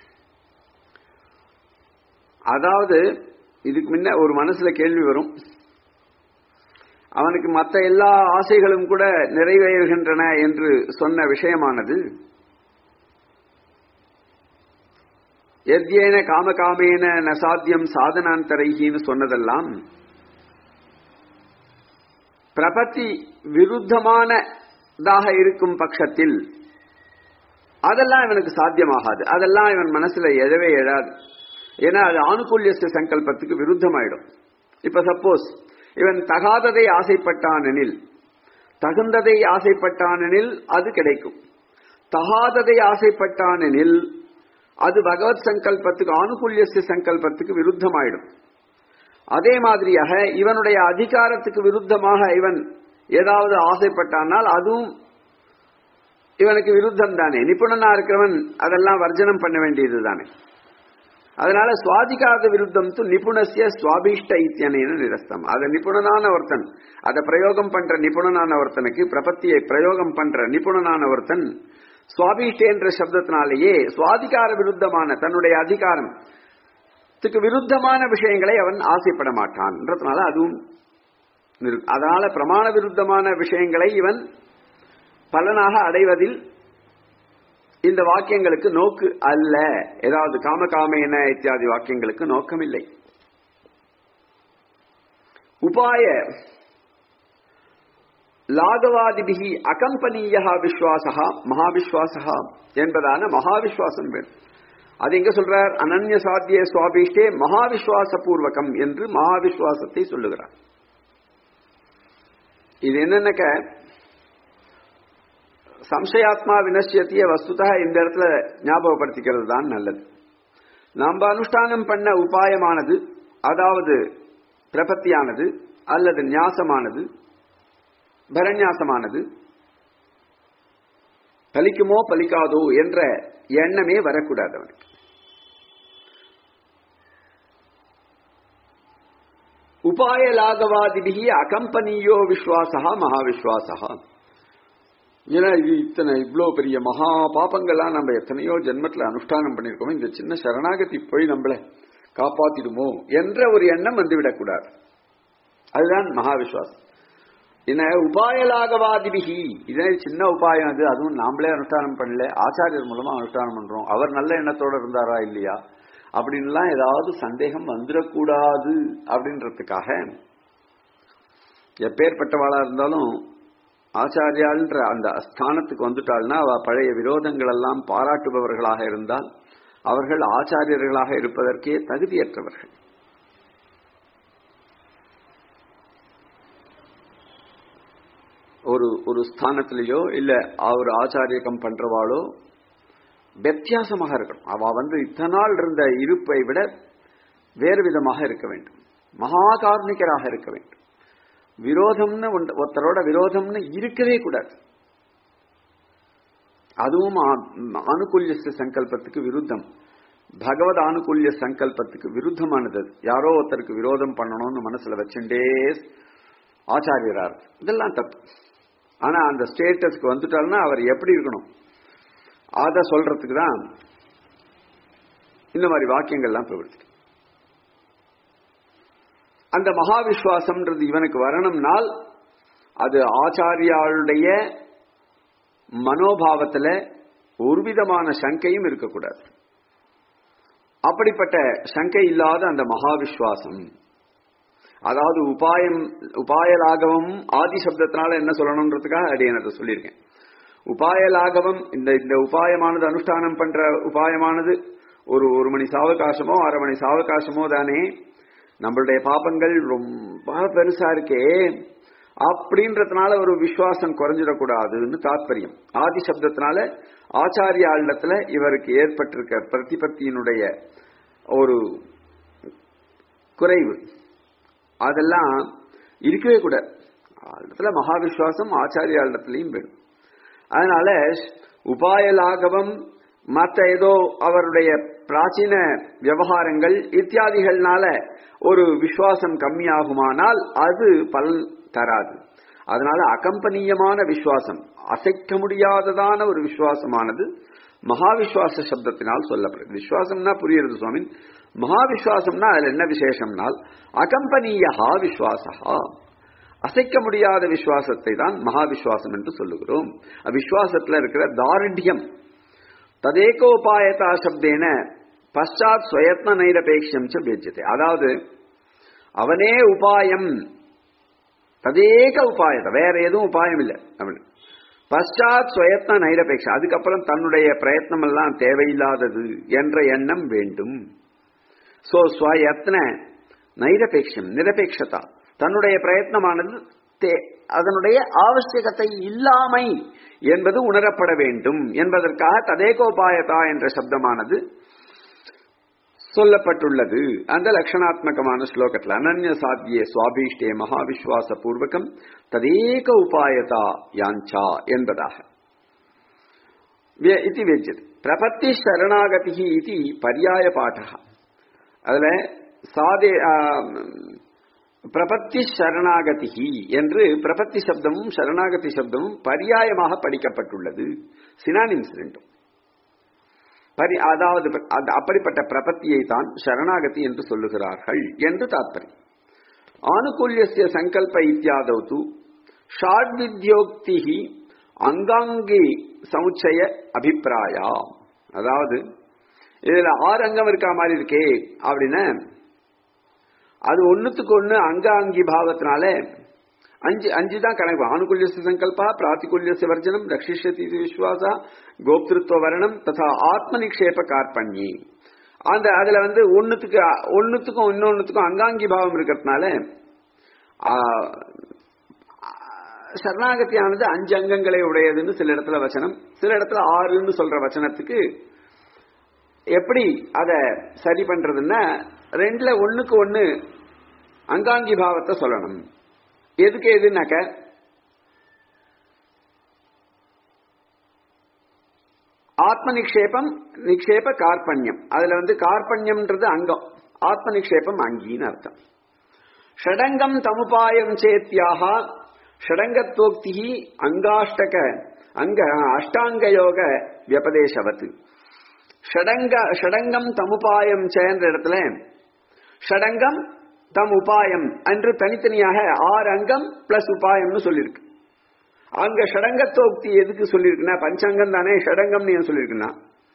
அதாவது இதுக்கு முன்ன ஒரு மனசுல கேள்வி வரும் அவனுக்கு மற்ற எல்லா ஆசைகளும் கூட நிறைவேறுகின்றன என்று சொன்ன விஷயமானது எத்யேன காமகாமேன நசாத்தியம் சாதனாந்தரைகின்னு சொன்னதெல்லாம் பிரபத்தி விருத்தமானதாக இருக்கும் பட்சத்தில் அதெல்லாம் இவனுக்கு சாத்தியமாகாது அதெல்லாம் இவன் மனசுல எழவே எழாது ஏன்னா அது ஆணுகூல்ய சங்கல்பத்துக்கு விருத்தமாயிடும் இப்ப சப்போஸ் இவன் தகாததை ஆசைப்பட்டானெனில் தகுந்ததை ஆசைப்பட்டானெனில் அது கிடைக்கும் தகாததை ஆசைப்பட்டானெனில் அது பகவத் சங்கல்பத்துக்கு ஆணுகூல்ய சங்கல்பத்துக்கு விருத்தமாயிடும் அதே மாதிரியாக இவனுடைய அதிகாரத்துக்கு விருத்தமாக இவன் ஏதாவது ஆசைப்பட்டானால் அதுவும் இவனுக்கு விருத்தம் தானே நிபுணனா இருக்கிறவன் அதெல்லாம் வர்ஜனம் பண்ண வேண்டியது தானே அதனால சுவாதிகாத விருத்தம் து நிபுணசிய சுவாபீஷ்ட இத்தியனேன நிரஸ்தம் அதை நிபுணனான ஒருத்தன் அதை பிரயோகம் பண்ற நிபுணனான ஒருத்தனுக்கு பிரபத்தியை பிரயோகம் பண்ற நிபுணனான ஒருத்தன் சுவாபீஷ்ட என்ற சப்தத்தினாலேயே சுவாதிகார விருத்தமான தன்னுடைய அதிகாரம் விருத்தமான விஷயங்களை அவன் ஆசைப்பட மாட்டான்ன்றதுனால அதுவும் அதனால பிரமாண விருத்தமான விஷயங்களை இவன் பலனாக அடைவதில் இந்த வாக்கியங்களுக்கு நோக்கு அல்ல ஏதாவது காம காமேன இத்தியாதி வாக்கியங்களுக்கு நோக்கமில்லை உபாய லாகவாதிபிகி அகம்பனீய விஸ்வாசா மகாவிஸ்வாசா என்பதான மகாவிஸ்வாசம் வேணும் அது எங்க சொல்றார் அனன்ய சாத்திய சுவாபிஷ்டே மகாவிஸ்வாச பூர்வகம் என்று மகாவிஸ்வாசத்தை சொல்லுகிறார் இது என்னன்னாக்க சம்சயாத்மா வினசியத்திய வஸ்துதா இந்த இடத்துல ஞாபகப்படுத்திக்கிறது தான் நல்லது நாம் அனுஷ்டானம் பண்ண உபாயமானது அதாவது பிரபத்தியானது அல்லது நியாசமானது பரநியாசமானது பலிக்குமோ பலிக்காதோ என்ற எண்ணமே வரக்கூடாது அவனுக்கு உபாய லாகவாதிபிகி அகம்பனியோ விஸ்வாசா மகாவிஸ்வாசா ஏன்னா இது இத்தனை இவ்வளோ பெரிய மகா பாப்பங்கள்லாம் நம்ம எத்தனையோ ஜென்மத்தில் அனுஷ்டானம் பண்ணியிருக்கோம் இந்த சின்ன சரணாகதி போய் நம்மளை காப்பாத்திடுமோ என்ற ஒரு எண்ணம் வந்துவிடக்கூடாது அதுதான் மகாவிஸ்வாசம் என்ன உபாயலாகவாதிபிகி இதே சின்ன உபாயம் அது அதுவும் நாமளே அனுஷ்டானம் பண்ணல ஆச்சாரியர் மூலமா அனுஷ்டானம் பண்றோம் அவர் நல்ல எண்ணத்தோட இருந்தாரா இல்லையா அப்படின்லாம் ஏதாவது சந்தேகம் வந்துடக்கூடாது அப்படின்றதுக்காக எப்பேற்பட்டவாளா இருந்தாலும் ஆச்சாரியாள்ன்ற அந்த ஸ்தானத்துக்கு வந்துட்டாள்னா அவ பழைய விரோதங்கள் எல்லாம் பாராட்டுபவர்களாக இருந்தால் அவர்கள் ஆச்சாரியர்களாக இருப்பதற்கே தகுதியற்றவர்கள் ஒரு ஒரு ஸ்தானத்திலேயோ இல்ல அவர் ஆச்சாரியகம் பண்றவாளோ வித்தியாசமாக இருக்கணும் அவ வந்து இத்தனை நாள் இருந்த இருப்பை விட வேறு விதமாக இருக்க வேண்டும் மகா கார்மிகராக இருக்க வேண்டும் விரோதம்னு ஒருத்தரோட விரோதம்னு இருக்கவே கூடாது அதுவும் ஆணுகூல்ய சங்கல்பத்துக்கு விருத்தம் பகவத் ஆணுகூல்ய சங்கல்பத்துக்கு விருத்தமானது யாரோ ஒருத்தருக்கு விரோதம் பண்ணணும்னு மனசுல வச்சுட்டே ஆச்சாரியரார் இதெல்லாம் தப்பு ஆனா அந்த ஸ்டேட்டஸ்க்கு வந்துட்டாருன்னா அவர் எப்படி இருக்கணும் அத சொல்றதுக்கு தான் இந்த மாதிரி வாக்கியங்கள்லாம் பிரவர்த்தி அந்த மகாவிஸ்வாசம்ன்றது இவனுக்கு வரணும்னால் அது ஆச்சாரியாளுடைய மனோபாவத்துல ஒரு விதமான சங்கையும் இருக்கக்கூடாது அப்படிப்பட்ட சங்கை இல்லாத அந்த மகாவிஸ்வாசம் அதாவது உபாயம் உபாயலாகவும் ஆதி சப்தத்தினால என்ன சொல்லணும்ன்றதுக்காக அடியனத்தை சொல்லியிருக்கேன் உபாயலாகவும் இந்த இந்த உபாயமானது அனுஷ்டானம் பண்ற உபாயமானது ஒரு ஒரு மணி சாவகாசமோ அரை மணி சாவகாசமோ தானே நம்மளுடைய பாபங்கள் ரொம்ப பெருசா இருக்கே அப்படின்றதுனால ஒரு விசுவாசம் குறைஞ்சிடக்கூடாதுன்னு தாத்பரியம் ஆதி சப்தத்தினால ஆச்சாரியாளத்துல இவருக்கு ஏற்பட்டிருக்க பிரதிபத்தியினுடைய ஒரு குறைவு அதெல்லாம் இருக்கவே கூட இடத்துல மகாவிஸ்வாசம் ஆச்சாரியாளத்திலையும் வேணும் அதனால உபாயலாகவம் மற்ற ஏதோ அவருடைய பிராச்சீன விவகாரங்கள் இத்தியாதிகள்னால ஒரு விசுவாசம் கம்மியாகுமானால் அது பலன் தராது அதனால அகம்பனீயமான விசுவாசம் அசைக்க முடியாததான ஒரு விசுவாசமானது மகாவிஸ்வாச சப்தத்தினால் சொல்லப்படுது விஸ்வாசம்னா புரியுறது சுவாமி மகாவிஸ்வாசம்னா அதுல என்ன விசேஷம்னால் அகம்பனீயா விஸ்வாசா அசைக்க முடியாத விசுவாசத்தை தான் மகாவிஸ்வாசம் என்று சொல்லுகிறோம் விசுவாசத்துல இருக்கிற தாரிண்யம் ததேகோபாயதா சப்தேன பஷாத் ஸ்வயத்ன நைரபேட்சம் பேஜ்யத்தை அதாவது அவனே உபாயம் ததேக உபாயத்தை வேற எதுவும் உபாயம் இல்லை அவன் பஷாத் ஸ்வயத்ன நைரபேட்சம் அதுக்கப்புறம் தன்னுடைய பிரயத்னம் எல்லாம் தேவையில்லாதது என்ற எண்ணம் வேண்டும் சோ ஸ்வயத்ன நைரபேட்சம் நிரபேட்சதா தன்னுடைய பிரயத்னமானது அதனுடைய ஆவசியகத்தை இல்லாமை என்பது உணரப்பட வேண்டும் என்பதற்காக ததேகோபாயதா என்ற சப்தமானது சொல்லப்பட்டுள்ளது அந்த லட்சணாத்மகமான ஸ்லோகத்தில் அனன்ய சாத்தியே சுவாபீஷ்டே மகாவிஸ்வாச பூர்வகம் ததேக உபாயதா யாஞ்சா என்பதாக இது வெஜ்ஜது பிரபத்தி சரணாகதி இது பரியாய பாடக அதுல சாதே பிரபத்தி சரணாகதி என்று பிரபத்தி சப்தமும் சரணாகதி சப்தமும் பரியாயமாக படிக்கப்பட்டுள்ளது சினானிம்ஸ் ரெண்டும் பரி அதாவது அப்படிப்பட்ட பிரபத்தியை தான் சரணாகதி என்று சொல்லுகிறார்கள் என்று தாத்பரியம் ஆனுகூல்யசிய சங்கல்ப இத்தியாதவ் து ஷாட் வித்யோக்தி அங்காங்கி சமுச்சய அபிப்பிராயா அதாவது இதுல ஆறு அங்கம் இருக்கா மாதிரி இருக்கே அப்படின்னா அது ஒன்னுத்துக்கு ஒண்ணு அங்காங்கி பாவத்தினால அஞ்சு அஞ்சு தான் கணக்கு ஆணுகுல்ய சங்கல்பா பிராத்திகுல்ய வர்ஜனம் ரட்சிஷதி விஸ்வாசா கோப்திருத்துவ வரணம் ததா ஆத்ம நிக்ஷேப கார்பண்யி அந்த அதுல வந்து ஒன்னுத்துக்கு ஒன்னுத்துக்கும் இன்னொன்னுத்துக்கும் அங்காங்கி பாவம் இருக்கிறதுனால சரணாகத்தியானது அஞ்சு அங்கங்களை உடையதுன்னு சில இடத்துல வச்சனம் சில இடத்துல ஆறுன்னு சொல்ற வச்சனத்துக்கு எப்படி அத சரி பண்றதுன்னா ரெண்டுல ஒண்ணுக்கு ஒண்ணு அங்காங்கி பாவத்தை சொல்லணும் எதுக்கு எதுனாக்க ஆத்ம நிக்ஷேபம் நிக்ஷேப கார்பண்யம் அதுல வந்து கார்பண்யம்ன்றது அங்கம் ஆத்ம நிக்ஷேபம் அங்கின்னு அர்த்தம் ஷடங்கம் தமுபாயம் சேத்தியாக ஷடங்கத்வோக்தி அங்காஷ்டக அங்க அஷ்டாங்கயோக வியபதேசவத்து ஷடங்க ஷடங்கம் தமுபாயம் என்ற இடத்துல ஷடங்கம் தம் உபாயம் என்று தனித்தனியாக ஆறு அங்கம் பிளஸ் உபாயம்னு சொல்லியிருக்கு அங்க ஷடங்கத்தோக்தி எதுக்கு சொல்லியிருக்குன்னா பஞ்சாங்கம் தானே ஷடங்கம்னு ஏன் சொல்லியிருக்குன்னா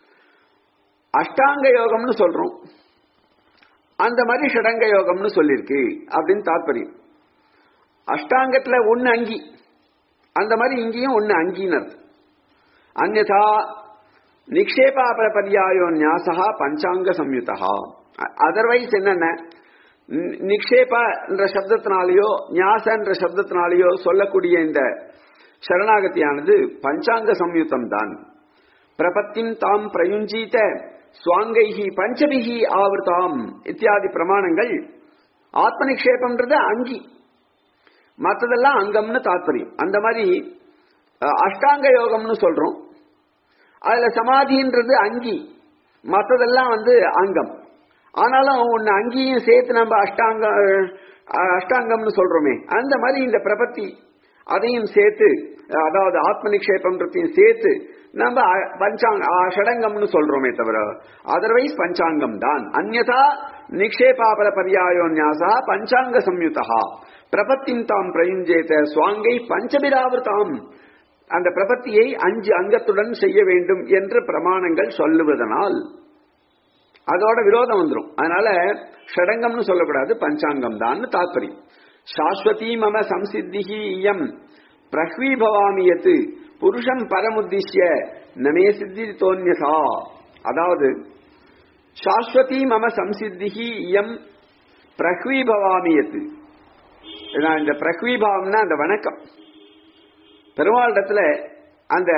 அஷ்டாங்க யோகம்னு சொல்றோம் அந்த மாதிரி ஷடங்க யோகம்னு சொல்லியிருக்கு அப்படின்னு தாற்பயம் அஷ்டாங்கத்துல ஒன்னு அங்கி அந்த மாதிரி இங்கேயும் ஒன்னு அங்கின்னு அர்த்தம் அந்நதா நிக்ஷேபாபர பரியாயோ நியாசா பஞ்சாங்க சம்யுதா அதர்வைஸ் என்னென்ன நிக்ஷேப என்ற சப்தத்தினாலேயோ நியாச என்ற சப்தத்தினாலேயோ சொல்லக்கூடிய இந்த சரணாகதியானது பஞ்சாங்க சம்யுத்தம் தான் பிரபத்தின் தாம் பிரயுஞ்சீத சுவாங்கைஹி பஞ்சபிகி ஆவர்தாம் இத்தியாதி பிரமாணங்கள் ஆத்ம நிக்ஷேபம்ன்றது அங்கி மற்றதெல்லாம் அங்கம்னு தாத்பரியம் அந்த மாதிரி அஷ்டாங்க யோகம்னு சொல்றோம் அதுல சமாதின்றது அங்கி மற்றதெல்லாம் வந்து அங்கம் ஆனாலும் ஒன்னு அங்கேயும் சேர்த்து நம்ம அஷ்டாங்க அஷ்டாங்கம்னு சொல்றோமே அந்த மாதிரி இந்த பிரபத்தி அதையும் சேர்த்து அதாவது ஆத்ம நிக்ஷேபம்ன்றதையும் சேர்த்து நம்ம பஞ்சாங்க ஷடங்கம்னு சொல்றோமே தவிர அதர்வைஸ் பஞ்சாங்கம் தான் அந்நதா நிக்ஷேபாபர பரியாயோ நியாசா பஞ்சாங்க சம்யுதா பிரபத்தின் தாம் பிரயுஞ்சேத சுவாங்கை பஞ்சபிராவிருத்தாம் அந்த பிரபத்தியை அஞ்சு அங்கத்துடன் செய்ய வேண்டும் என்று பிரமாணங்கள் சொல்லுவதனால் அதோட விரோதம் வந்துடும் அதனால ஷடங்கம்னு சொல்லக்கூடாது பஞ்சாங்கம் தான் தாத்பரியம் சாஸ்வதி மம சம்சித்திகி இயம் பிரஹ்வீபவாமியத்து புருஷம் பரமுத்திஷ்ய நமே சித்தி தோன்யசா அதாவது சாஸ்வதி மம சம்சித்திகி இயம் பிரஹ்வீபவாமியத்து இந்த பிரஹ்வீபாவம்னா அந்த வணக்கம் பெருமாளிடத்துல அந்த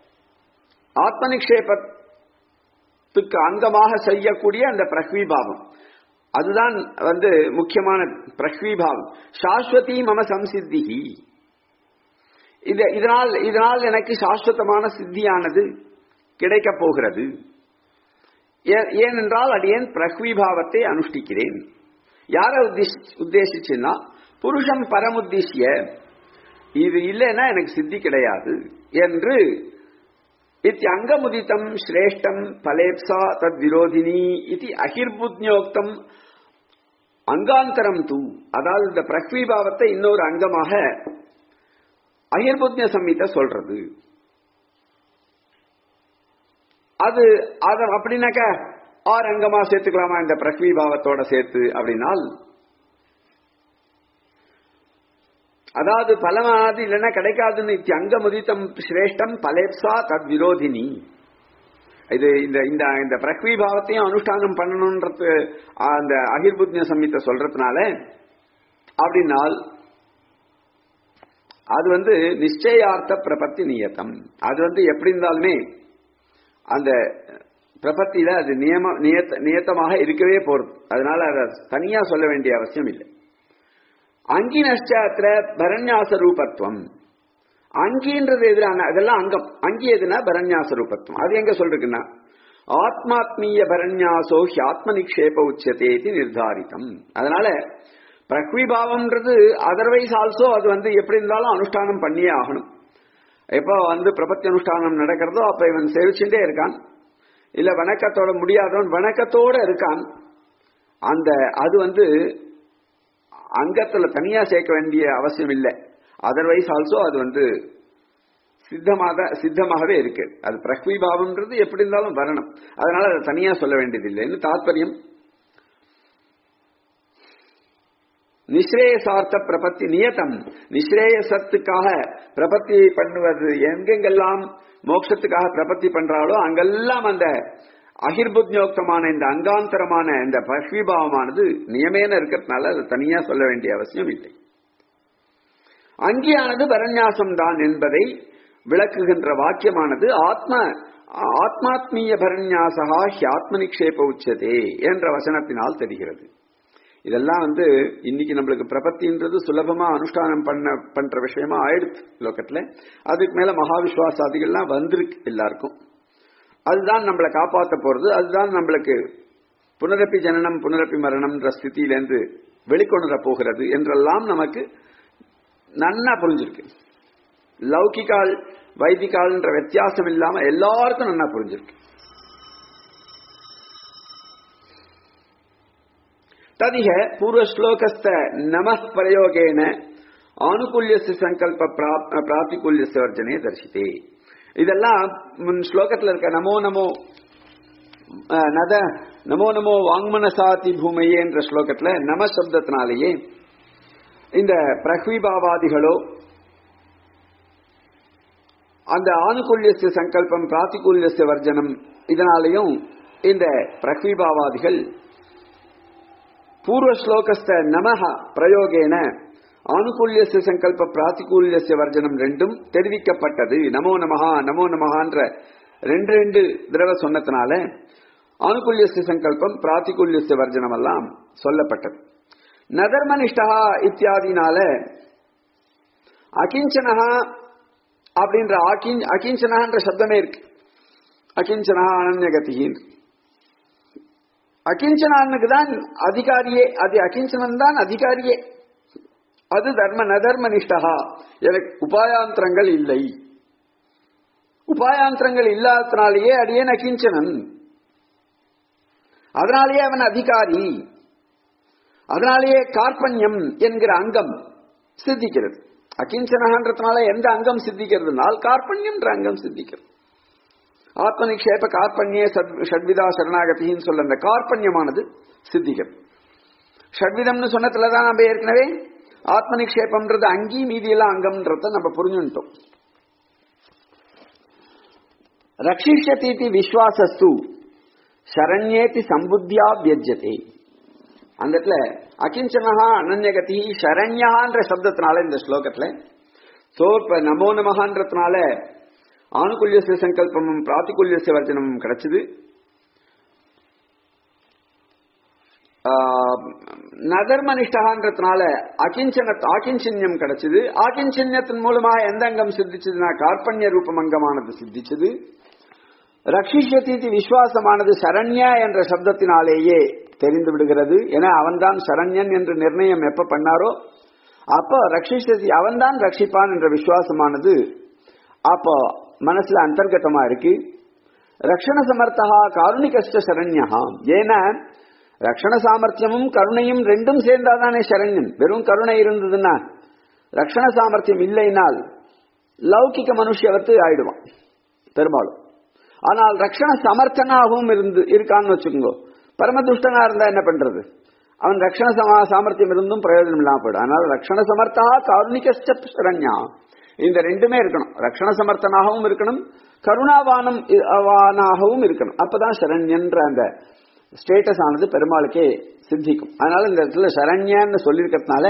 ஆத்ம நிக்ஷேபத்துக்கு அங்கமாக செய்யக்கூடிய அந்த பிரஹ்வீபாவம் அதுதான் வந்து முக்கியமான பிரஹ்வீபாவம் சாஸ்வதி மம சம்சித்திகி இது இதனால் இதனால் எனக்கு சாஸ்வதமான சித்தியானது கிடைக்கப் போகிறது ஏனென்றால் அடியேன் பிரஹ்வீபாவத்தை அனுஷ்டிக்கிறேன் யாரை உத்தேசிச்சுன்னா புருஷம் பரமுத்திஷ்ய இது இல்லைன்னா எனக்கு சித்தி கிடையாது என்று इति अङ्गमुदितं श्रेष्ठं फलेप्सा तद्विरोधिनी इति அகிர்புத்யோக்தம் அங்காந்தரம் தூ அதாவது இந்த பிரக்வி பாவத்தை இன்னொரு அங்கமாக அகிர்புத்ய சம்மித சொல்றது அது அது அப்படின்னாக்க ஆறு அங்கமா சேர்த்துக்கலாமா இந்த பிரக்வி பாவத்தோட சேர்த்து அப்படின்னால் அதாவது பலமானது இல்லைன்னா கிடைக்காதுன்னு இத்தி அங்க முதித்தம் சிரேஷ்டம் பலேப்சா தத் விரோதினி இது இந்த இந்த இந்த பிரக்வி பாவத்தையும் அனுஷ்டானம் பண்ணணும்ன்றது அந்த அகிர்புத்ய சம்மித்த சொல்றதுனால அப்படின்னால் அது வந்து நிச்சயார்த்த பிரபத்தி நியத்தம் அது வந்து எப்படி இருந்தாலுமே அந்த பிரபத்தியில அது நியம நியத்த நியத்தமாக இருக்கவே போறது அதனால அதை தனியா சொல்ல வேண்டிய அவசியம் இல்லை அங்கி நஷ்டாத்திர பரண்யாச ரூபத்துவம் அங்கின்றது எதிரான அதெல்லாம் அங்கம் அங்கி எதுனா பரண்யாச ரூபத்துவம் அது எங்க சொல்றதுன்னா ஆத்மாத்மீய பரண்யாசோ ஆத்ம நிக்ஷேப உச்சதே இது நிர்தாரித்தம் அதனால பிரக்விபாவம்ன்றது அதர்வைஸ் ஆல்சோ அது வந்து எப்படி இருந்தாலும் அனுஷ்டானம் பண்ணியே ஆகணும் எப்போ வந்து பிரபத்தி அனுஷ்டானம் நடக்கிறதோ அப்ப இவன் சேவிச்சுட்டே இருக்கான் இல்ல வணக்கத்தோட முடியாதவன் வணக்கத்தோட இருக்கான் அந்த அது வந்து அங்கத்துல தனியா சேர்க்க வேண்டிய அவசியம் இல்லை அதர்வைஸ் ஆல்சோ அது வந்து சித்தமாக சித்தமாகவே இருக்கு அது பிரக்வி பாவம்ன்றது எப்படி இருந்தாலும் வரணும் அதனால அதை தனியா சொல்ல வேண்டியதில்லைன்னு தாத்பரியம் நிஸ்ரேயசார்த்த பிரபத்தி நியதம் நிஸ்ரேயசத்துக்காக பிரபத்தி பண்ணுவது எங்கெங்கெல்லாம் மோட்சத்துக்காக பிரபத்தி பண்றாளோ அங்கெல்லாம் அந்த அகிர்புத்யோக்தமான இந்த அங்காந்தரமான இந்த பஷ்விபாவமானது நியமேன இருக்கிறதுனால அது தனியா சொல்ல வேண்டிய அவசியம் இல்லை அங்கியானது பரநியாசம் தான் என்பதை விளக்குகின்ற வாக்கியமானது ஆத்ம ஆத்மாத்மீய பரநியாசகா ஆத்ம நிக்ஷேப உச்சதே என்ற வசனத்தினால் தெரிகிறது இதெல்லாம் வந்து இன்னைக்கு நம்மளுக்கு பிரபத்தின்றது சுலபமா அனுஷ்டானம் பண்ண பண்ற விஷயமா ஆயிடுச்சு லோகத்துல அதுக்கு மேல மகா விசுவாசாதிகள்லாம் வந்திருக்கு எல்லாருக்கும் அதுதான் நம்மளை காப்பாற்ற போறது அதுதான் நம்மளுக்கு புனரப்பி ஜனனம் புனரப்பி மரணம்ன்ற ஸ்திதியிலேருந்து வெளிக்கொணர போகிறது என்றெல்லாம் நமக்கு நன்னா புரிஞ்சிருக்கு லௌகிகால் வைதிகால்ன்ற வித்தியாசம் இல்லாம எல்லாருக்கும் நன்னா புரிஞ்சிருக்கு ததிக பூர்வஸ்லோகஸ்த நம பிரயோகேன ஆனுகூல்யச சங்கல்ப பிராத்திகூல்யச வர்ஜனே தரிசித்தே இதெல்லாம் முன் ஸ்லோகத்தில் இருக்க நமோ நமோ நத நமோ நமோ வாங்மனசாதி பூமையே என்ற ஸ்லோகத்துல நம சப்தத்தினாலேயே இந்த பிரஹ்விபாவாதிகளோ அந்த ஆனுகூல்யச சங்கல்பம் பிராத்திகூல்யச வர்ஜனம் இதனாலையும் இந்த பிரஹ்விபாவாதிகள் பூர்வ ஸ்லோகஸ்த நமஹ பிரயோகேன ஆனுகூல்யச சங்கல்ப பிராத்திகூல்யச வர்ஜனம் ரெண்டும் தெரிவிக்கப்பட்டது நமோ நமஹா நமோ நமஹான்ற ரெண்டு ரெண்டு தடவை சொன்னதுனால ஆனுகூல்யச சங்கல்பம் பிராத்திகூல்யச வர்ஜனம் எல்லாம் சொல்லப்பட்டது நதர்மனிஷ்டா இத்தியாதினால அகிஞ்சனஹா அப்படின்ற அகிஞ்சனஹான்ற சப்தமே இருக்கு அகிஞ்சனஹா அனன்யகதியின் அகிஞ்சனானுக்கு தான் அதிகாரியே அது அகிஞ்சனன் தான் அதிகாரியே அது தர்ம நதர்ம நிஷ்டகா எனக்கு உபாயாந்திரங்கள் இல்லை உபாயாந்திரங்கள் இல்லாதனாலேயே அடியேன் அகிஞ்சனன் அதனாலேயே அவன் அதிகாரி அதனாலேயே கார்பண்யம் என்கிற அங்கம் சித்திக்கிறது அகிஞ்சனன்றதுனால எந்த அங்கம் சித்திக்கிறதுனால் கார்பண்யம்ன்ற அங்கம் சித்திக்கிறது ஆத்ம நிக்ஷேப கார்பண்யே ஷட்விதா சரணாகத்தின்னு சொல்ல அந்த கார்பண்யமானது சித்திகம் ஷட்விதம்னு சொன்னதுலதான் நம்ம ஏற்கனவே ஆத்ம நிக்ஷேபம்ன்றது அங்கி மீதியெல்லாம் அங்கம்ன்றத நம்ம புரிஞ்சுட்டோம் ரட்சிஷதீதி விஸ்வாசஸ்து சரண்யேதி சம்புத்தியா வியஜ்யதே அந்த இடத்துல அகிஞ்சனஹா அனன்யகதி சரண்யான்ற சப்தத்தினால இந்த ஸ்லோகத்துல சோ இப்ப நமோ நமகான்றதுனால ஆணுகுல்யச சங்கல்பமும் பிராத்திகுல்யச வர்ஜனமும் கிடைச்சது நதர்மனிஷ்டகான்றதுனால அகிஞ்சன ஆகிஞ்சன்யம் கிடைச்சது ஆகிஞ்சன்யத்தின் மூலமாக எந்த அங்கம் சித்திச்சதுன்னா கார்பண்ய ரூபம் அங்கமானது சித்திச்சது ரட்சிஷதீதி விசுவாசமானது சரண்யா என்ற சப்தத்தினாலேயே தெரிந்து விடுகிறது ஏன்னா அவன்தான் சரண்யன் என்று நிர்ணயம் எப்ப பண்ணாரோ அப்போ ரட்சிஷதி அவன்தான் ரட்சிப்பான் என்ற விசுவாசமானது அப்போ மனசுல அந்தர்கதமா இருக்கு ரக்ஷண சமர்த்தா காருணிகஷ்ட சரண்யா ஏன்னா ரக்ஷண சாமர்த்தியமும் கருணையும் ரெண்டும் சேர்ந்தாதானே சரண்யம் வெறும் கருணை இருந்ததுன்னா ரக்ஷண சாமர்த்தியம் இல்லைனால் லௌகிக மனுஷவத்து ஆயிடுவான் பெரும்பாலும் ஆனால் ரக்ஷண சமர்த்தனாகவும் இருந்து இருக்கான்னு வச்சுக்கோங்க பரமதுஷ்டனா இருந்தா என்ன பண்றது அவன் ரக்ஷண சமா சாமர்த்தியம் இருந்தும் பிரயோஜனம் இல்லாம போயிடும் அதனால ரக்ஷண சமர்த்தா காருணிகஷ்ட சரண்யா இந்த ரெண்டுமே இருக்கணும் ரக்ஷண சமர்த்தனாகவும் இருக்கணும் கருணாவானம் வானாகவும் இருக்கணும் அப்பதான் சரண்யன்ற அந்த ஸ்டேட்டஸ் ஆனது பெருமாளுக்கே சித்திக்கும் அதனால இந்த இடத்துல சரண்யன்னு சொல்லியிருக்கிறதுனால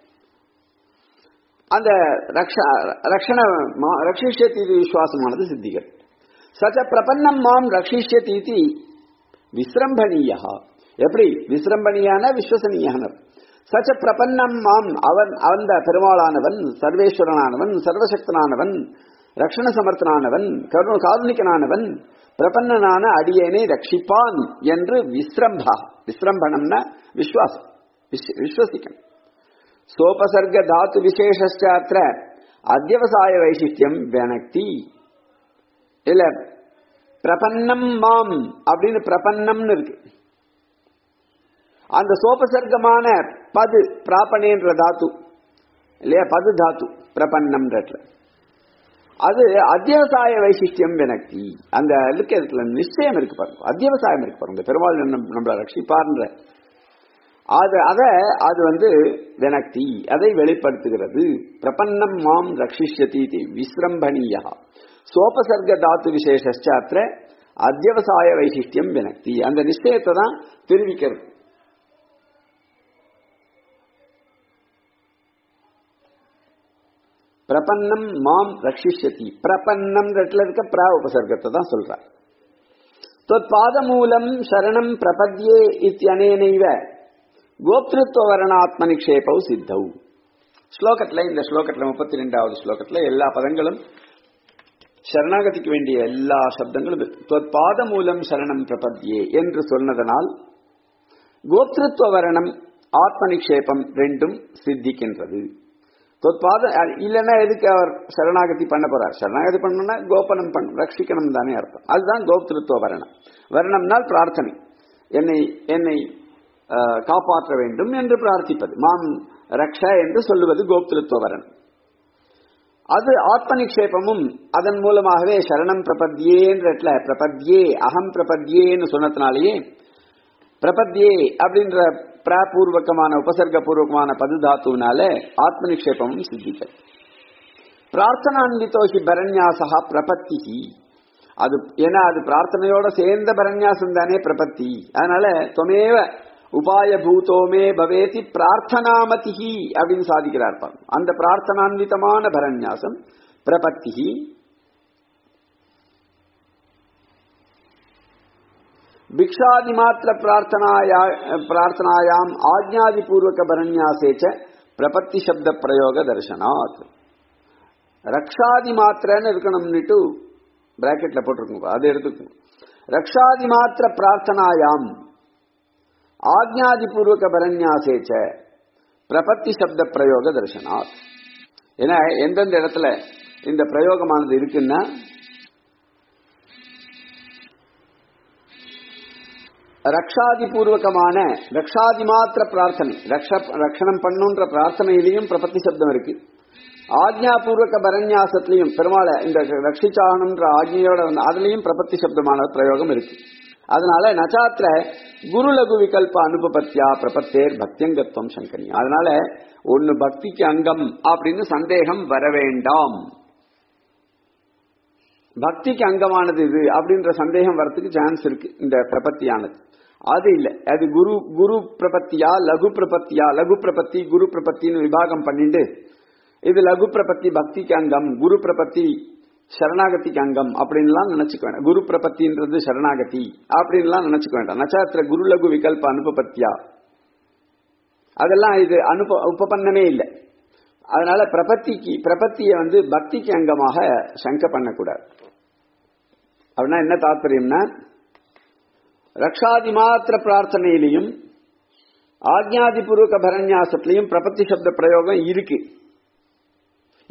அந்த ரக்ஷண ரட்சிஷ்யத்தி விசுவாசமானது சித்திகள் சச்ச பிரபன்னம் மாம் ரட்சிஷ்யத்தி விசிரம்பணீயா எப்படி விசிரம்பணியான விஸ்வசனீயான சச்ச பிரபன்னம் மாம் அவன் அந்த பெருமாளானவன் சர்வேஸ்வரனானவன் சர்வசக்தனானவன் ரக்ஷண சமர்த்தனானவன் கருண காருணிகனானவன் பிரபன்னனான அடியேனை ரட்சிப்பான் என்று விஸ்ரம்பா விஸ்ரம்பணம்னா விஸ்வாசம் விஸ்வசிக்கணும் சோபசர்க தாத்து விசேஷாத்திர அத்தியவசாய வைசிஷ்டியம் வெனக்தி இல்ல பிரபன்னம் மாம் அப்படின்னு பிரபன்னம்னு இருக்கு அந்த சோபசர்க்கமான பது பிராபணேன்ற தாத்து இல்லையா பது தாத்து பிரபன்னம்ன்றதுல அது அத்தியவசாய வைசிஷ்டியம் வினக்தி அந்த இருக்கிறதுல நிச்சயம் இருக்கு பாருங்க அத்தியவசாயம் இருக்கு பாருங்க பெருமாள் நம்மளை ரட்சிப்பார்ன்ற அது அத அது வந்து வினக்தி அதை வெளிப்படுத்துகிறது பிரபன்னம் மாம் ரட்சிஷ்யதி விஸ்ரம்பணியா சோபசர்க தாத்து விசேஷாத்திர அத்தியவசாய வைசிஷ்டியம் வினக்தி அந்த நிச்சயத்தை தான் தெரிவிக்கிறது பிரபன்னம் மாம் ரட்சிஷ்யதி பிரபன்னம் இடத்துல இருக்க பிர உபசர்க்கத்தை தான் சொல்றார் தொத்பாதமூலம் சரணம் பிரபத்யே இத்தியனேனைவ கோப்திருத்துவ வரணாத்மனிக்ஷேபௌ சித்தௌ ஸ்லோகத்துல இந்த ஸ்லோகத்துல முப்பத்தி ரெண்டாவது ஸ்லோகத்துல எல்லா பதங்களும் சரணாகதிக்கு வேண்டிய எல்லா சப்தங்களும் தொத்பாத மூலம் சரணம் பிரபத்யே என்று சொன்னதனால் கோப்திருத்துவ வரணம் ஆத்மனிக்ஷேபம் ரெண்டும் சித்திக்கின்றது தொத்பாத இல்லைன்னா எதுக்கு அவர் சரணாகதி பண்ண போறார் சரணாகதி பண்ணணும்னா கோபனம் பண்ணும் ரட்சிக்கணும் தானே அர்த்தம் அதுதான் கோப்திருத்துவ வரணம் வரணம்னால் பிரார்த்தனை என்னை என்னை காப்பாற்ற வேண்டும் என்று பிரார்த்திப்பது மாம் ரக்ஷ என்று சொல்லுவது கோப்திருத்துவ வரணம் அது ஆத்ம நிக்ஷேபமும் அதன் மூலமாகவே சரணம் பிரபத்யேன்ற பிரபத்யே அகம் பிரபத்யேன்னு சொன்னதுனாலேயே பிரபத்யே அப்படின்ற பிராபூர்வகமான உபசர்க பூர்வகமான பது தாத்துனால ஆத்ம நிக்ஷேபமும் சித்திக்கிறது பிரார்த்தனான்விதோஷி பரண்யாசா பிரபத்தி அது ஏன்னா அது பிரார்த்தனையோட சேர்ந்த பரண்யாசம் தானே பிரபத்தி அதனால தொமேவ உபாய பூதோமே பவேதி பிரார்த்தனாமதிஹி அப்படின்னு சாதிக்கிறார் அந்த பிரார்த்தனான்விதமான பரண்யாசம் பிரபத்தி भिक्षादि मात्र प्रार्थनाया प्रार्थनायाम आज्ञादि पूर्वक बरन्यासे च प्रपत्ति शब्द प्रयोग दर्शनात् ரக்ஷாதி மாத்திரன்னு இருக்கணும்னுட்டு பிராக்கெட்ல போட்டிருக்கோங்க அதை எடுத்துக்கணும் ரக்ஷாதி மாத்திர பிரார்த்தனாயாம் ஆக்ஞாதி பூர்வக பரன்யாசேச்ச பிரபத்தி சப்த பிரயோக தர்சனாத் ஏன்னா எந்தெந்த இடத்துல இந்த பிரயோகமானது இருக்குன்னா ரக்ஷாதி பூர்வகமான ரக்ஷாதி மாத்திர பிரார்த்தனை ரக்ஷணம் பண்ணுன்ற பிரார்த்தனையிலையும் பிரபத்தி சப்தம் இருக்கு ஆக்ஞா பூர்வக பரன்யாசத்திலையும் பெருமாளை இந்த ரட்சிச்சாகணுன்ற ஆக்ஞையோட அதுலயும் பிரபத்தி சப்தமான பிரயோகம் இருக்கு அதனால நச்சாத்திர குரு லகு விகல்ப அனுபபத்தியா பிரபத்தேர் பக்தியங்கத்துவம் சங்கனி அதனால ஒன்னு பக்திக்கு அங்கம் அப்படின்னு சந்தேகம் வர வேண்டாம் பக்திக்கு அங்கமானது இது அப்படின்ற சந்தேகம் வரத்துக்கு சான்ஸ் இருக்கு இந்த பிரபத்தியானது அது இல்ல அது குரு குரு பிரபத்தியா லகு பிரபத்தியா லகு பிரபத்தி குரு பிரபத்தின்னு விபாகம் பண்ணிட்டு இது லகு பிரபத்தி பக்திக்கு அங்கம் குரு பிரபத்தி சரணாகதிக்கு அங்கம் அப்படின்லாம் நினைச்சுக்க வேண்டாம் குரு பிரபத்தின்றது சரணாகதி அப்படின்லாம் நினைச்சுக்க வேண்டாம் நச்சாத்திர குரு லகு விகல்ப அனுபபத்தியா அதெல்லாம் இது அனுப உபபன்னமே இல்லை அதனால பிரபத்திக்கு பிரபத்தியை வந்து பக்திக்கு அங்கமாக சங்க பண்ணக்கூடாது அப்படின்னா என்ன தாத்பரியம்னா ரக்ஷாதி மாத்திர பிரார்த்தனையிலையும் ஆக்ஞாதி பூர்வக பரநியாசத்திலையும் பிரபத்தி சப்த பிரயோகம் இருக்கு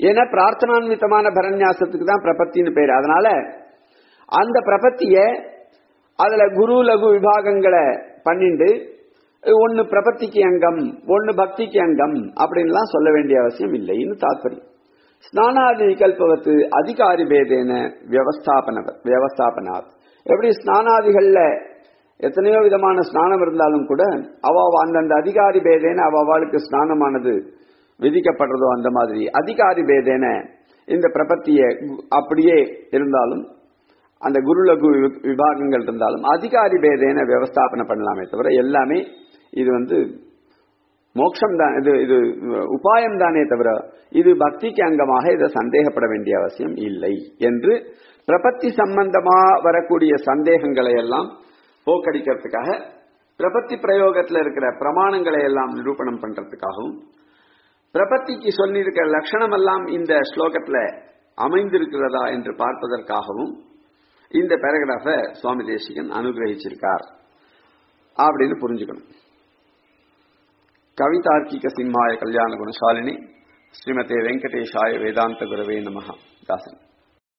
ஏன்னா பிரார்த்தனான்விதமான பரநியாசத்துக்கு தான் பிரபத்தின்னு பேரு அதனால அந்த பிரபத்திய அதுல குரு லகு விபாகங்களை பண்ணிண்டு ஒன்னு பிரபத்திக்கு அங்கம் ஒன்னு பக்திக்கு அங்கம் அப்படின்லாம் சொல்ல வேண்டிய அவசியம் இல்லைன்னு தாத்பரியம் ஸ்நானாதி விகல்பவத்து அதிகாரி பேதேன வியவஸ்தாபன வியவஸ்தாபனாத் எப்படி ஸ்நானாதிகள்ல எத்தனையோ விதமான ஸ்நானம் இருந்தாலும் கூட அவ அந்தந்த அதிகாரி பேதேன அவ அவளுக்கு ஸ்நானமானது விதிக்கப்படுறதோ அந்த மாதிரி அதிகாரி பேதேன இந்த பிரபத்திய அப்படியே இருந்தாலும் அந்த குரு லகு விபாகங்கள் இருந்தாலும் அதிகாரி பேதேன வியவஸ்தாபனை பண்ணலாமே தவிர எல்லாமே இது வந்து மோட்சம் தான் இது இது உபாயம் தானே தவிர இது பக்திக்கு அங்கமாக இதை சந்தேகப்பட வேண்டிய அவசியம் இல்லை என்று பிரபத்தி சம்பந்தமா வரக்கூடிய சந்தேகங்களை எல்லாம் போக்கடிக்கிறதுக்காக பிரபத்தி பிரயோகத்தில் இருக்கிற பிரமாணங்களை எல்லாம் நிரூபணம் பண்றதுக்காகவும் பிரபத்திக்கு சொல்லியிருக்கிற லட்சணம் எல்லாம் இந்த ஸ்லோகத்துல அமைந்திருக்கிறதா என்று பார்ப்பதற்காகவும் இந்த பேராகிராஃப சுவாமி தேசிகன் அனுகிரகிச்சிருக்கார் அப்படின்னு புரிஞ்சுக்கணும் கவிதார்க்கிக சிம்மாய கல்யாண குணசாலினி ஸ்ரீமதே வெங்கடேஷாய வேதாந்த குரவே நமஹ தாசன்